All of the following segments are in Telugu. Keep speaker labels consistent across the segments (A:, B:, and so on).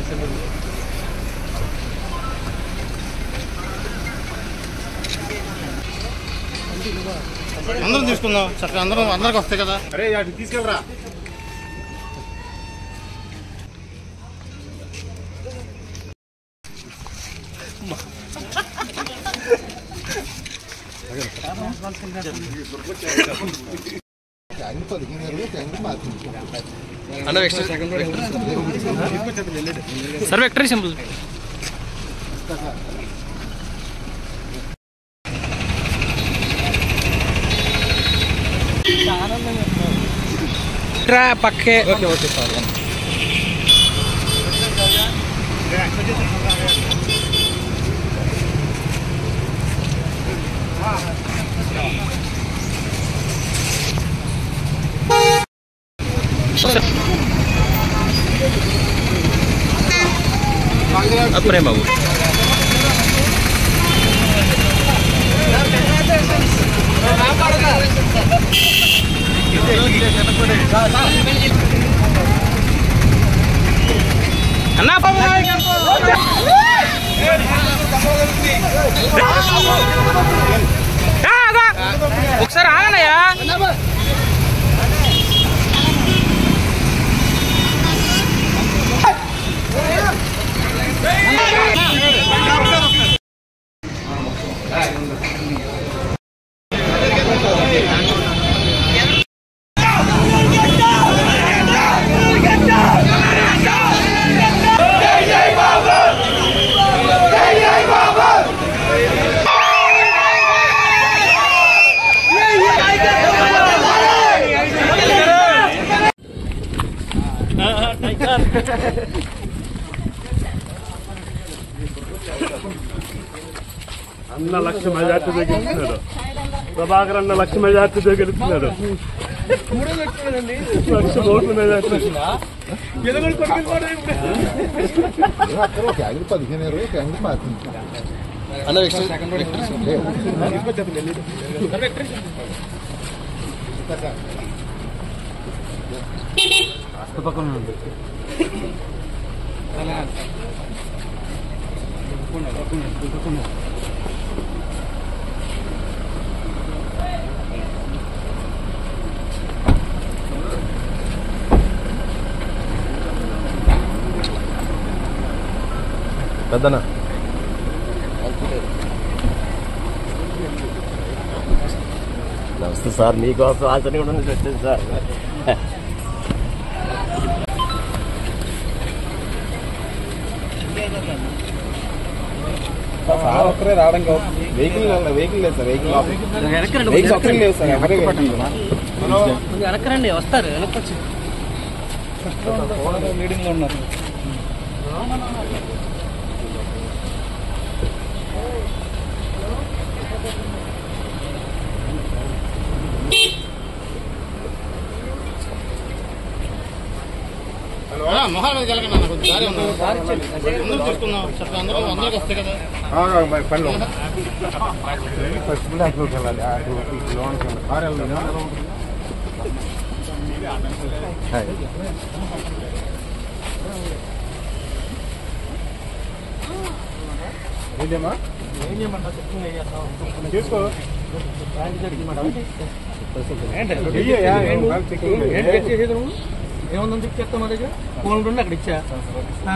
A: అందరం తీసుకుందాం చక్కగా అందరం అందరికి వస్తాయి కదా
B: అరే అటు తీసుకెళ్ళరా
C: సర్ వెక్టరీ సింపుల్ ట్రా పక్కే ఓకే ఓకే సార్ ప్రేమ్ బాబు అన్నా బాబు ఒకసారి ఆగనయ్యా
B: అన్న లక్ష మెజార్టీతో గెలుస్తున్నాడు ప్రభాకర్ అన్న లక్ష మెజార్టీతో గెలుస్తున్నాడు లక్ష ఓట్ల మెజార్టీ
D: పదిహేను ఇరవై క్యాండిల్ మార్చింది
E: పెద్దనా నమస్తే సార్ మీకోసం ఆచరణ కూడా నుంచి వచ్చింది సార్
D: సార్ ఒక్కరే రావడం వెహికల్ వెహికల్ లేదు సార్ వెహికల్ వెహికల్ ఒక్కరే లేవు సార్ ఎవరే
C: వెనకరండి వస్తారు వెనక్కి వచ్చి
D: మీటింగ్ లో ఉన్నారు
A: ఆ, మొహాల మీద వెళ్ళకండి అన్న కొంచెం దారి ఉంది అందరం తీసుకుందాం చక్కగా అందరం అందరికి వస్తాయి కదా
D: పనిలో ఫస్ట్ అటులోకి వెళ్ళాలి అటు లోనికి వెళ్ళాలి కారు వెళ్ళాలి ఏంటమ్మా తీసుకో
C: ఏముందని చెప్పి చెప్తా మా దగ్గర ఫోన్ రెండు అక్కడ ఇచ్చా ఆ.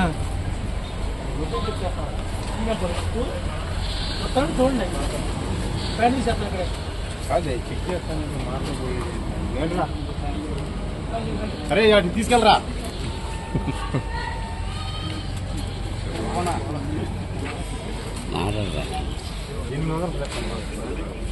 C: వస్తాను చూడండి ఫ్యాన్ తీసేస్తాను ఇక్కడ
D: అదే చెక్ చేస్తాను మాట్లాడిపోయి
A: ఏంట్రా అరే అటు తీసుకెళ్ళరా
D: ఎనిమిది వందలు